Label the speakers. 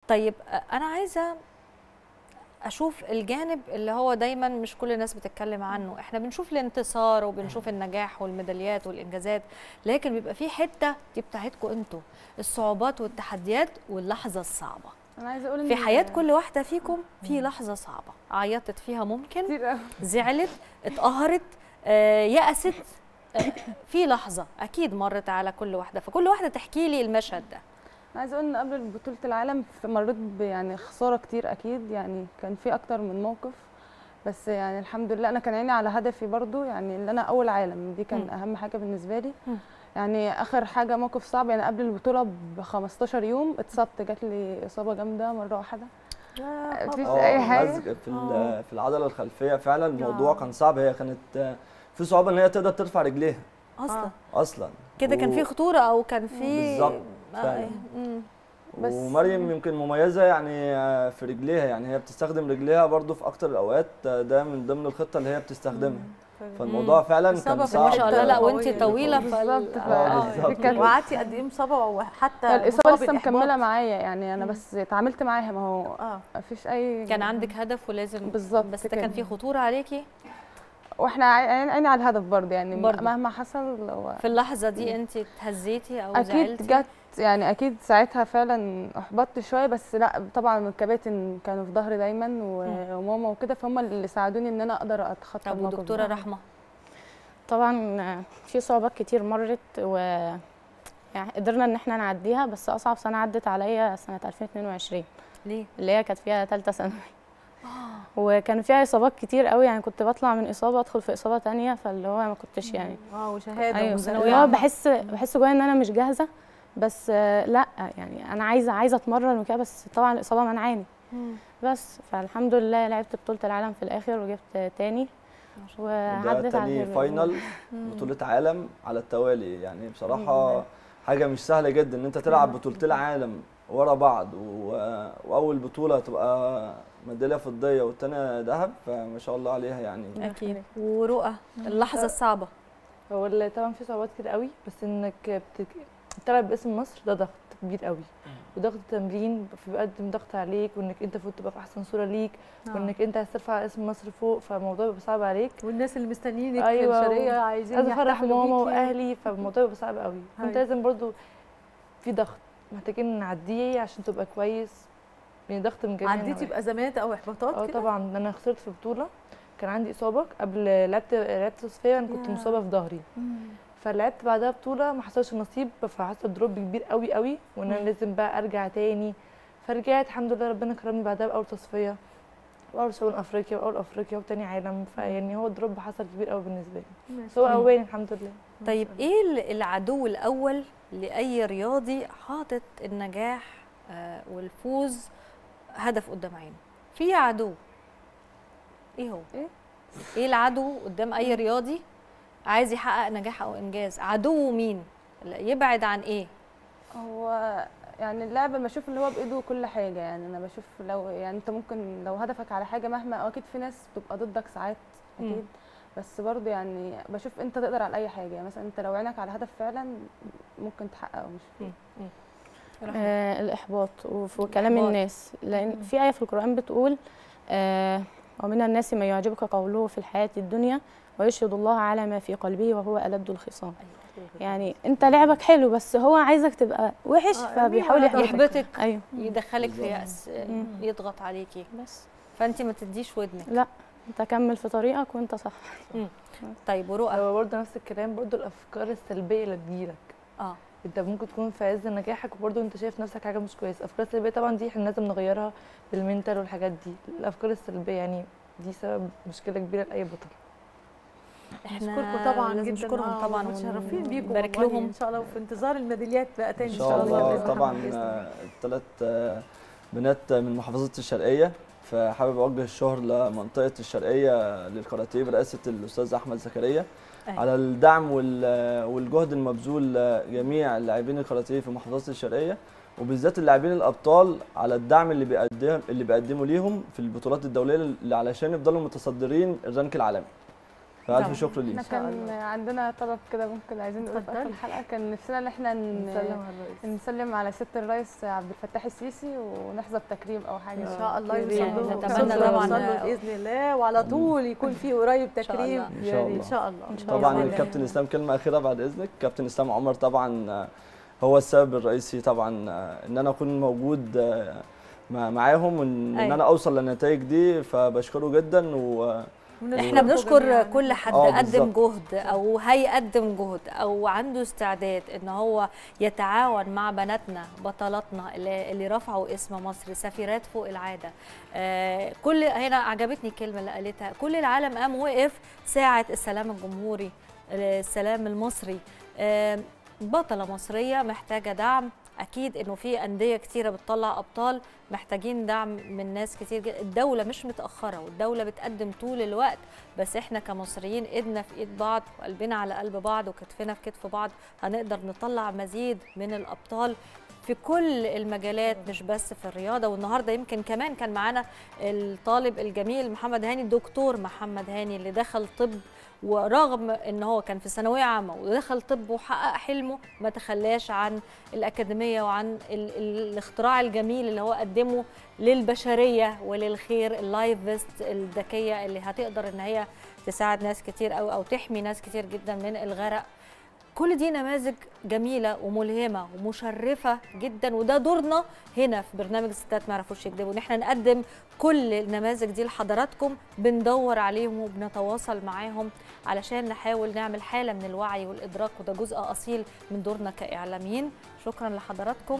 Speaker 1: طيب آه، انا عايزه اشوف الجانب اللي هو دايما مش كل الناس بتتكلم عنه احنا بنشوف الانتصار وبنشوف النجاح والميداليات والانجازات لكن بيبقى في حته دي بتاعتكم انتوا الصعوبات والتحديات واللحظه الصعبه
Speaker 2: انا عايزه اقول
Speaker 1: في
Speaker 2: إن-
Speaker 1: حياه كل واحده فيكم في لحظه صعبه عيطت فيها ممكن
Speaker 2: كتير قوي
Speaker 1: زعلت اتقهرت آه، يأست آه، في لحظه اكيد مرت على كل واحده فكل واحده تحكي لي المشهد ده
Speaker 2: انا عايزه اقول ان قبل بطوله العالم ف- مريت ب- يعني خساره كتير اكيد يعني كان في اكتر من موقف بس يعني الحمد لله انا كان عيني على هدفي برضو يعني اللي انا اول عالم دي كان
Speaker 1: مم.
Speaker 2: اهم حاجه بالنسبه لي
Speaker 1: مم.
Speaker 2: يعني اخر حاجه موقف صعب يعني قبل البطوله ب 15 يوم اتصبت جات لي اصابه جامده مره واحده مفيش
Speaker 3: آه،
Speaker 2: اي حاجه
Speaker 3: مزج في
Speaker 1: آه.
Speaker 3: ال- في العضله الخلفيه فعلا الموضوع
Speaker 1: آه.
Speaker 3: كان صعب هي كانت آه، في صعوبه ان هي تقدر ترفع رجليها
Speaker 1: اصلا
Speaker 3: اصلا
Speaker 1: كده كان
Speaker 3: و-
Speaker 1: في خطوره او كان في
Speaker 3: بالظبط،
Speaker 1: آه،
Speaker 3: فعلا.
Speaker 1: مم.
Speaker 2: بس-
Speaker 3: ومريم يمكن مميزه يعني آه، في رجليها يعني هي بتستخدم رجليها برضو في اكتر الاوقات آه، ده من ضمن الخطه اللي هي بتستخدمها فالموضوع فعلا
Speaker 4: إصابة
Speaker 3: كان
Speaker 4: في
Speaker 3: صعب
Speaker 1: ما شاء الله لا
Speaker 4: قوية
Speaker 1: وانت
Speaker 4: جداً.
Speaker 1: طويله
Speaker 2: بالظبط،
Speaker 1: فال...
Speaker 2: ف-
Speaker 3: آه،
Speaker 2: دي
Speaker 3: بالظبط.
Speaker 2: كانت-
Speaker 4: وقعدتي قد ايه مصابه وحتى
Speaker 2: الاصابه
Speaker 4: مصابة
Speaker 2: لسه
Speaker 4: بالإحباط؟
Speaker 2: مكمله معايا يعني انا بس اتعاملت معاها ما هو
Speaker 4: اه
Speaker 2: مفيش اي
Speaker 1: كان عندك هدف ولازم
Speaker 2: بالظبط
Speaker 1: بس ده
Speaker 2: كده.
Speaker 1: كان في خطوره عليكي
Speaker 2: واحنا عين- عيني على الهدف برضه يعني
Speaker 1: برضه.
Speaker 2: مهما حصل لو
Speaker 1: في اللحظه دي انت اتهزيتي او
Speaker 2: اكيد
Speaker 1: زعلتي
Speaker 2: جت يعني اكيد ساعتها فعلا احبطت شويه بس لا طبعا الكباتن كانوا في ظهري دايما و- وماما وكده فهم اللي ساعدوني ان انا اقدر اتخطى
Speaker 1: طب
Speaker 2: الموقف ده.
Speaker 1: ودكتوره رحمه
Speaker 5: طبعا في صعوبات كتير مرت و يعني قدرنا ان احنا نعديها بس اصعب سنه عدت عليا سنه 2022
Speaker 1: ليه
Speaker 5: اللي هي كانت فيها ثالثه ثانوي وكان فيها اصابات كتير قوي يعني كنت بطلع من اصابه ادخل في اصابه تانية فاللي هو ما كنتش يعني
Speaker 4: اه وشهاده
Speaker 5: ايوه
Speaker 4: وثانوية
Speaker 5: اللي هو
Speaker 4: عامة.
Speaker 5: بحس بحس جوايا ان انا مش جاهزه بس آه، لا يعني انا عايزه عايزه اتمرن وكده بس طبعا الاصابه منعاني بس فالحمد لله لعبت بطوله العالم في الاخر وجبت تاني
Speaker 3: وده
Speaker 5: وعدت على
Speaker 3: تاني
Speaker 5: الهبل.
Speaker 3: فاينل بطوله عالم على التوالي يعني بصراحه حاجه مش سهله جدا ان انت تلعب بطولتين عالم ورا بعض و... واول بطوله تبقى ميداليه فضيه والتانيه ذهب فما شاء الله عليها يعني
Speaker 1: اكيد ورؤى اللحظه الصعبه
Speaker 6: هو اللي طبعا في صعوبات كتير قوي بس انك بتك... تلعب باسم مصر ده ضغط كبير قوي وضغط تمرين في بيقدم ضغط عليك وانك انت المفروض تبقى في احسن صوره ليك
Speaker 4: آه.
Speaker 6: وانك انت عايز ترفع اسم مصر فوق فالموضوع بيبقى صعب عليك
Speaker 4: والناس اللي مستنيينك
Speaker 6: أيوة،
Speaker 4: في الشرقيه عايزين
Speaker 6: عايزه افرح
Speaker 4: يحتفلوا
Speaker 6: ماما
Speaker 4: بيكي.
Speaker 6: واهلي فالموضوع بيبقى صعب قوي
Speaker 4: أيوة.
Speaker 6: وانت لازم برضو في ضغط محتاجين نعديه عشان تبقى كويس يعني ضغط من جميع
Speaker 4: عديتي
Speaker 6: النواحي.
Speaker 4: بازمات او احباطات
Speaker 6: اه
Speaker 4: كده
Speaker 6: طبعا انا خسرت في بطوله كان عندي اصابه قبل لعبت لعبت تصفيه انا كنت
Speaker 4: يا.
Speaker 6: مصابه في ظهري فلعبت بعدها بطوله ما حصلش نصيب فحصل دروب كبير قوي قوي وان انا
Speaker 1: مم.
Speaker 6: لازم بقى ارجع تاني فرجعت الحمد لله ربنا كرمني بعدها باول تصفيه واول شمال افريقيا واول افريقيا وتاني عالم فيعني هو الدروب حصل كبير قوي بالنسبه لي بس هو
Speaker 1: مم.
Speaker 6: اولاني الحمد لله
Speaker 1: طيب ايه ال- العدو الاول لاي رياضي حاطط النجاح آه، والفوز هدف قدام عينه في عدو ايه هو
Speaker 2: إيه؟
Speaker 1: ايه العدو قدام اي رياضي عايز يحقق نجاح او انجاز عدوه مين لا، يبعد عن ايه
Speaker 2: هو يعني اللعبه بشوف اللي هو بايده كل حاجه يعني انا بشوف لو يعني انت ممكن لو هدفك على حاجه مهما اكيد في ناس بتبقى ضدك ساعات
Speaker 1: مم.
Speaker 2: اكيد بس برضه يعني بشوف انت تقدر على اي حاجه يعني مثلا انت لو عينك على هدف فعلا ممكن تحققه مش فيه
Speaker 5: آه الإحباط وفي كلام
Speaker 1: الإحباط.
Speaker 5: الناس لأن في آية في القرآن بتقول آه ومن الناس من يعجبك قوله في الحياة الدنيا ويشهد الله على ما في قلبه وهو ألد الخصام يعني أنت لعبك حلو بس هو عايزك تبقى وحش
Speaker 4: آه،
Speaker 5: فبيحاول
Speaker 4: يحبطك.
Speaker 5: يحبطك
Speaker 1: يحبطك
Speaker 5: أيوه
Speaker 1: يدخلك في
Speaker 3: بالظبط.
Speaker 1: يأس آه،
Speaker 5: مم.
Speaker 1: يضغط عليكي
Speaker 5: بس
Speaker 1: فانت ما تديش ودنك
Speaker 5: لا أنت كمل في طريقك وأنت صح
Speaker 1: طيب ورؤى
Speaker 6: هو برضه نفس الكلام برضه الافكار السلبيه اللي تجيلك
Speaker 1: اه
Speaker 6: انت ممكن تكون في عز نجاحك وبرضه انت شايف نفسك حاجه مش كويسه الافكار السلبيه طبعا دي احنا لازم نغيرها بالمنتال والحاجات دي الافكار السلبيه يعني دي سبب مشكله كبيره لاي بطل
Speaker 1: احنا
Speaker 4: نشكركم طبعا
Speaker 1: لازم
Speaker 4: جدا
Speaker 1: نشكرهم
Speaker 4: آه،
Speaker 1: طبعا
Speaker 4: متشرفين بيكم
Speaker 1: ونبارك
Speaker 4: والله
Speaker 1: لهم
Speaker 4: ان شاء الله وفي انتظار الميداليات بقى تاني
Speaker 3: ان شاء الله
Speaker 4: بإذن الله.
Speaker 3: طبعا
Speaker 4: بإذن الله.
Speaker 3: الثلاث بنات من محافظه الشرقيه فحابب اوجه الشهر لمنطقه الشرقيه للكاراتيه برئاسه الاستاذ احمد زكريا
Speaker 1: أيوة.
Speaker 3: على الدعم وال- والجهد المبذول لجميع لاعبين الكاراتيه في محافظه الشرقيه وبالذات اللاعبين الابطال على الدعم اللي بيقدم اللي بيقدموا ليهم في البطولات الدوليه اللي علشان يفضلوا متصدرين الرانك العالمي فالف
Speaker 1: طبعاً.
Speaker 3: شكر ليك
Speaker 2: احنا كان عندنا طلب كده ممكن عايزين نقول في اخر
Speaker 4: اتفضلي.
Speaker 2: الحلقه كان نفسنا ان احنا ن-
Speaker 6: نسلم على الرئيس
Speaker 2: نسلم على ست الرئيس عبد الفتاح السيسي ونحظى بتكريم او حاجه
Speaker 4: ان شاء الله
Speaker 6: يا ريت.
Speaker 4: يوصلوا
Speaker 1: نتمنى
Speaker 4: يوصلوا
Speaker 1: طبعاً-
Speaker 4: باذن الله وعلى طول يكون في قريب
Speaker 1: إن شاء
Speaker 4: تكريم
Speaker 1: الله.
Speaker 3: ان شاء الله
Speaker 4: ان شاء الله
Speaker 5: إن شاء
Speaker 3: طبعا
Speaker 1: بإذن الله.
Speaker 3: الكابتن اسلام كلمه اخيره بعد اذنك كابتن اسلام عمر طبعا آه، هو السبب الرئيسي طبعا آه، ان انا اكون موجود آه، مع- معاهم وان إن
Speaker 1: أيوة.
Speaker 3: انا اوصل للنتائج دي فبشكره جدا و
Speaker 1: احنا بنشكر كل حد
Speaker 3: آه،
Speaker 1: قدم
Speaker 3: بالظبط.
Speaker 1: جهد او هيقدم جهد او عنده استعداد ان هو يتعاون مع بناتنا بطلاتنا اللي, اللي رفعوا اسم مصر سفيرات فوق العاده آه كل هنا عجبتني الكلمه اللي قالتها كل العالم قام وقف ساعه السلام الجمهوري السلام المصري آه بطله مصريه محتاجه دعم اكيد انه في انديه كتيره بتطلع ابطال محتاجين دعم من ناس كتير جدا الدوله مش متاخره والدوله بتقدم طول الوقت بس احنا كمصريين ايدنا في ايد بعض وقلبنا على قلب بعض وكتفنا في كتف بعض هنقدر نطلع مزيد من الابطال في كل المجالات مش بس في الرياضه والنهارده يمكن كمان كان معانا الطالب الجميل محمد هاني الدكتور محمد هاني اللي دخل طب ورغم ان هو كان في ثانويه عامه ودخل طب وحقق حلمه ما تخلاش عن الاكاديميه وعن ال ال الاختراع الجميل اللي هو قدمه للبشريه وللخير اللايف فيست الذكيه اللي هتقدر ان هي تساعد ناس كتير أو, او تحمي ناس كتير جدا من الغرق كل دي نماذج جميله وملهمه ومشرفه جدا وده دورنا هنا في برنامج الستات ما يعرفوش يكذبوا ان احنا نقدم كل النماذج دي لحضراتكم بندور عليهم وبنتواصل معاهم علشان نحاول نعمل حاله من الوعي والادراك وده جزء اصيل من دورنا كاعلاميين شكرا لحضراتكم